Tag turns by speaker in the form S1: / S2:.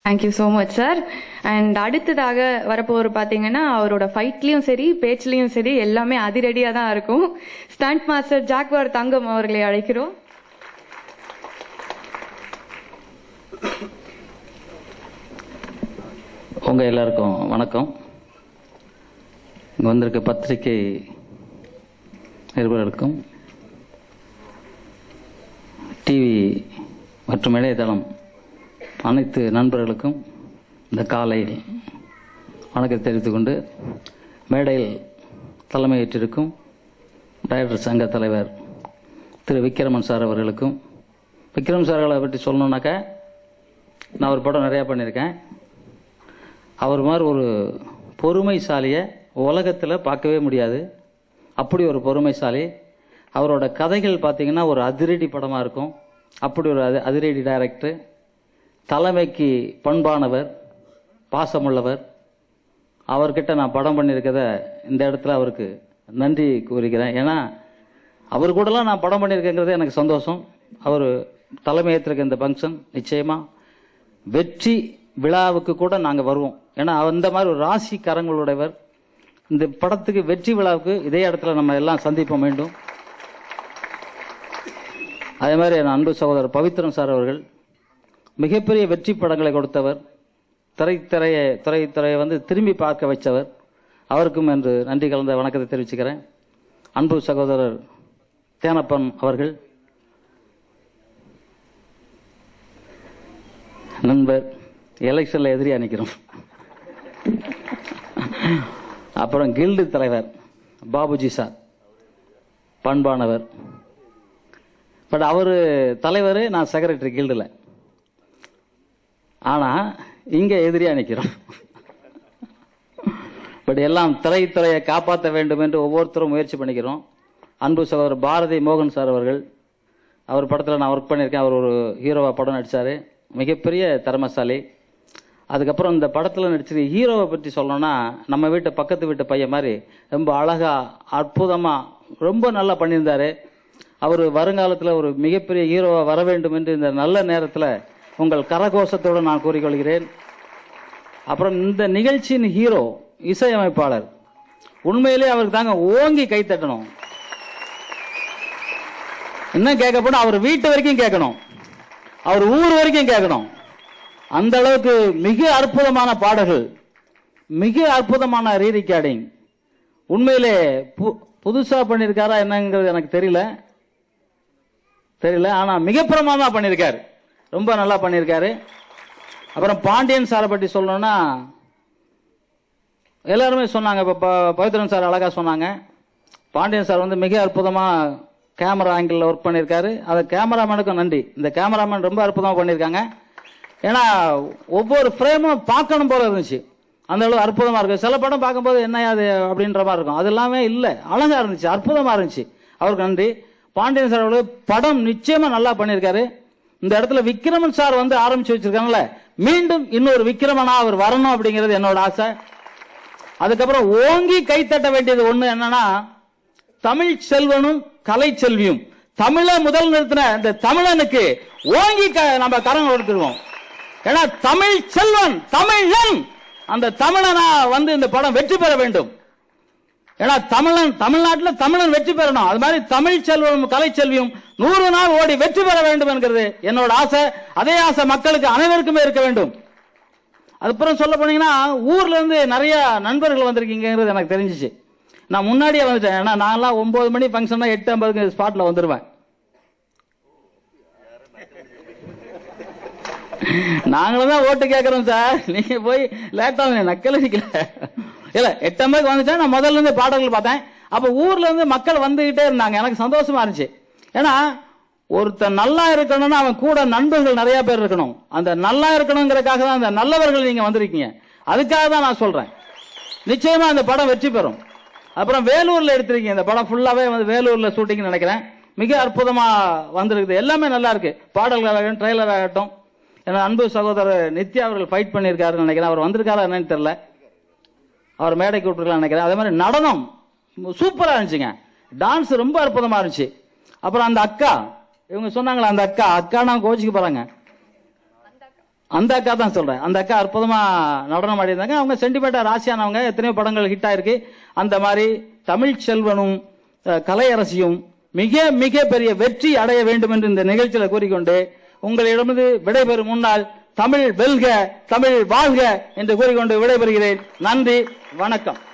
S1: thank you so much sir and அடுத்ததாக வரப்போவர் பார்த்தீங்கன்னா அவரோட ஃபைட்லேயும் சரி பேச்சுலேயும் சரி எல்லாமே அதிரடியாக தான் இருக்கும் ஸ்டண்ட் மாஸ்டர் ஜாக்வார் தங்கம் அவர்களை அழைக்கிறோம்
S2: உங்கள் எல்லாருக்கும் வணக்கம் இங்கே வந்திருக்க பத்திரிகை நிருபர்களுக்கும் டிவி மற்றும் இணையதளம் அனைத்து நண்பர்களுக்கும் இந்த காலை வணக்கத்தை தெரிவித்துக் கொண்டு மேடையில் தலைமையேற்றிருக்கும் டைரக்டர் சங்க தலைவர் திரு விக்ரமன் சார் அவர்களுக்கும் விக்ரம் சார்களை பற்றி சொல்லணுன்னாக்கா நான் ஒரு படம் நிறையா பண்ணியிருக்கேன் அவர் மாதிரி ஒரு பொறுமைசாலியை உலகத்தில் பார்க்கவே முடியாது அப்படி ஒரு பொறுமைசாலி அவரோட கதைகள் பார்த்தீங்கன்னா ஒரு அதிரடி படமாக இருக்கும் அப்படி ஒரு அது அதிரடி டைரக்டர் தலைமைக்கு பண்பானவர் பாசமுள்ளவர் அவர்கிட்ட நான் படம் பண்ணியிருக்கத இந்த இடத்துல அவருக்கு நன்றி கூறுகிறேன் ஏன்னா அவர் கூடலாம் நான் படம் பண்ணியிருக்கேங்கிறது எனக்கு சந்தோஷம் அவர் தலைமை ஏற்றிருக்க இந்த ஃபங்க்ஷன் நிச்சயமாக வெற்றி விழாவுக்கு கூட நாங்கள் வருவோம் ஏன்னா அந்த மாதிரி ஒரு ராசி கரங்களுடையவர் இந்த படத்துக்கு வெற்றி விழாவுக்கு இதே இடத்துல நம்ம எல்லாம் சந்திப்போம் மீண்டும் அதே மாதிரி என் அன்பு சகோதரர் பவித்ரன் சார் அவர்கள் மிகப்பெரிய வெற்றி படங்களை கொடுத்தவர் திரைத்துறையை திரைத்துறையை வந்து திரும்பி பார்க்க வைத்தவர் அவருக்கும் என்று நன்றி கலந்த வணக்கத்தை தெரிவிச்சுக்கிறேன் அன்பு சகோதரர் தேனப்பன் அவர்கள் நண்பர் எலெக்ஷன்ல எதிரியா நிக்கிறோம் அப்புறம் கில்டு தலைவர் பாபுஜி சார் பண்பானவர் பட் அவரு தலைவர் நான் செக்ரட்டரி கில்டுல ஆனா இங்க எதிரியா நிக்கிறோம் பட் எல்லாம் திரைத்துறையை காப்பாற்ற வேண்டும் என்று ஒவ்வொருத்தரும் முயற்சி பண்ணிக்கிறோம் அன்பு சகோதரர் பாரதி மோகன் சார் அவர்கள் அவர் படத்தில் நான் ஒர்க் பண்ணியிருக்கேன் அவர் ஒரு ஹீரோவா படம் நடிச்சாரு மிகப்பெரிய திறமசாலி அதுக்கப்புறம் இந்த படத்தில் நடிச்சது ஹீரோவை பற்றி சொல்லணும்னா நம்ம வீட்டு பக்கத்து வீட்டு பையன் மாதிரி ரொம்ப அழகா அற்புதமா ரொம்ப நல்லா பண்ணியிருந்தாரு அவர் வருங்காலத்தில் ஒரு மிகப்பெரிய ஹீரோவா வர வேண்டும் என்று இந்த நல்ல நேரத்தில் உங்கள் கரகோஷத்தோடு நான் கூறிக்கொள்கிறேன் அப்புறம் இந்த நிகழ்ச்சியின் ஹீரோ இசையமைப்பாளர் உண்மையிலே அவருக்கு தாங்க ஓங்கி கை தட்டணும் என்ன கேட்க போனா அவர் வீட்டு வரைக்கும் கேட்கணும் அவர் ஊர் வரைக்கும் கேட்கணும் அந்த அளவுக்கு மிக அற்புதமான பாடல்கள் மிக அற்புதமான ரீ ரெக்கார்டிங் உண்மையிலே பு- புதுசா பண்ணியிருக்காரா என்னங்கிறது எனக்கு தெரியல தெரியல ஆனா மிக பிரமாதமா பண்ணியிருக்காரு ரொம்ப நல்லா பண்ணியிருக்காரு அப்புறம் பாண்டியன் சாரை பற்றி சொல்லணும்னா எல்லாருமே சொன்னாங்க இப்போ ப- பவித்ரன் சார் அழகா சொன்னாங்க பாண்டியன் சார் வந்து மிக அற்புதமா கேமரா ஆங்கிள் ஒர்க் பண்ணியிருக்காரு அது கேமராமேனுக்கும் நன்றி இந்த கேமராமேன் ரொம்ப அற்புதமா பண்ணியிருக்காங்க ஏன்னா ஒவ்வொரு ஃப்ரேமும் பார்க்கணும் போல இருந்துச்சு அந்த அளவு அற்புதமா இருக்கு சில படம் பார்க்கும்போது என்ன அது அப்படின்ற மாதிரி இருக்கும் அது எல்லாமே இல்லை அழகா இருந்துச்சு அற்புதமா இருந்துச்சு அவருக்கு நன்றி பாண்டியன் சார் அவர்கள் படம் நிச்சயமா நல்லா பண்ணியிருக்காரு இந்த இடத்துல விக்ரமன் சார் வந்து ஆரம்பிச்சு வச்சிருக்காங்கல்ல மீண்டும் இன்னொரு விக்ரமனா அவர் வரணும் அப்படிங்கிறது என்னோட ஆசை அதுக்கப்புறம் ஓங்கி கை தட்ட வேண்டியது ஒண்ணு என்னன்னா தமிழ் செல்வனும் கலை செல்வியும் தமிழ முதல் நிறுத்தின இந்த தமிழனுக்கு ஓங்கி க- நம்ம கரம் கொடுத்துருவோம் ஏன்னா தமிழ் செல்வன் தமிழன் அந்த தமிழனா வந்து இந்த படம் வெற்றி பெற வேண்டும் ஏன்னா தமிழன் தமிழ்நாட்டுல தமிழன் வெற்றி பெறணும் அது மாதிரி தமிழ் செல்வம் கலை செல்வியும் நூறு நாள் ஓடி வெற்றி பெற வேண்டும் என்கிறது என்னோட ஆசை அதே ஆசை மக்களுக்கு அனைவருக்குமே இருக்க வேண்டும் அதுக்கப்புறம் சொல்ல போனீங்கன்னா ஊர்ல இருந்து நிறைய நண்பர்கள் வந்திருக்கீங்கிறது எனக்கு தெரிஞ்சிச்சு நான் முன்னாடியே வந்துட்டேன் ஏன்னா நான்லாம் ஒன்பது மணி ஃபங்க்ஷன்னா எட்டு ஐம்பதுக்கு ஸ்பாட்ல வந்துருவேன் நாங்களும் தான் ஓட்டு கேட்கறோம் சார் நீங்க போய் லேட்டா நக்கல நிக்கல இல்ல எட்டு ஐம்பதுக்கு வந்துட்டேன் நான் முதல்ல இருந்து பாடல்கள் பார்த்தேன் அப்ப ஊர்ல இருந்து மக்கள் வந்துகிட்டே இருந்தாங்க எனக்கு சந்தோஷமா இருந்துச்சு ஏன்னா ஒருத்தன் நல்லா இருக்கணும்னா அவன் கூட நண்பர்கள் நிறைய பேர் இருக்கணும் அந்த நல்லா இருக்கணுங்கிறதுக்காக தான் அந்த நல்லவர்கள் நீங்க வந்திருக்கீங்க அதுக்காக தான் நான் சொல்றேன் நிச்சயமா இந்த படம் வெற்றி பெறும் அப்புறம் வேலூர்ல எடுத்திருக்கீங்க இந்த படம் ஃபுல்லாவே வந்து வேலூர்ல ஷூட்டிங் நினைக்கிறேன் மிக அற்புதமா வந்திருக்குது எல்லாமே நல்லா இருக்கு பாடல்கள் ஆகட்டும் ட்ரெய்லர் ஆகட்டும் ஏன்னா அன்பு சகோதரர் நித்யா அவர்கள் ஃபைட் பண்ணியிருக்காருன்னு நினைக்கிறேன் அவர் வந்திருக்காரா என்னன்னு தெரியல அவர் மேடை கூப்பிட்டுருக்கலாம் நினைக்கிறேன் அதே மாதிரி நடனம் சூப்பரா இருந்துச்சுங்க டான்ஸ் ரொம்ப அற்புதமா இருந்துச்சு அப்புறம் அந்த அக்கா இவங்க சொன்னாங்களா அந்த அக்கா அக்கா நான் கோச்சிக்கு போறாங்க அந்த அக்கா தான் சொல்றேன் அந்த அக்கா அற்புதமா நடனம் ஆடியிருந்தாங்க அவங்க சென்டிமெண்டா ராசியானவங்க எத்தனையோ படங்கள் ஹிட் ஆயிருக்கு அந்த மாதிரி தமிழ் செல்வனும் அஹ், கலையரசியும் மிக மிக பெரிய வெற்றி அடைய வேண்டும் என்று இந்த நிகழ்ச்சியில கூறிக்கொண்டு உங்களிடமிருந்து விடைபெறும் முன்னால் தமிழ் வெல்க தமிழ் வாழ்க என்று கூறிக்கொண்டு விடைபெறுகிறேன் நன்றி வணக்கம்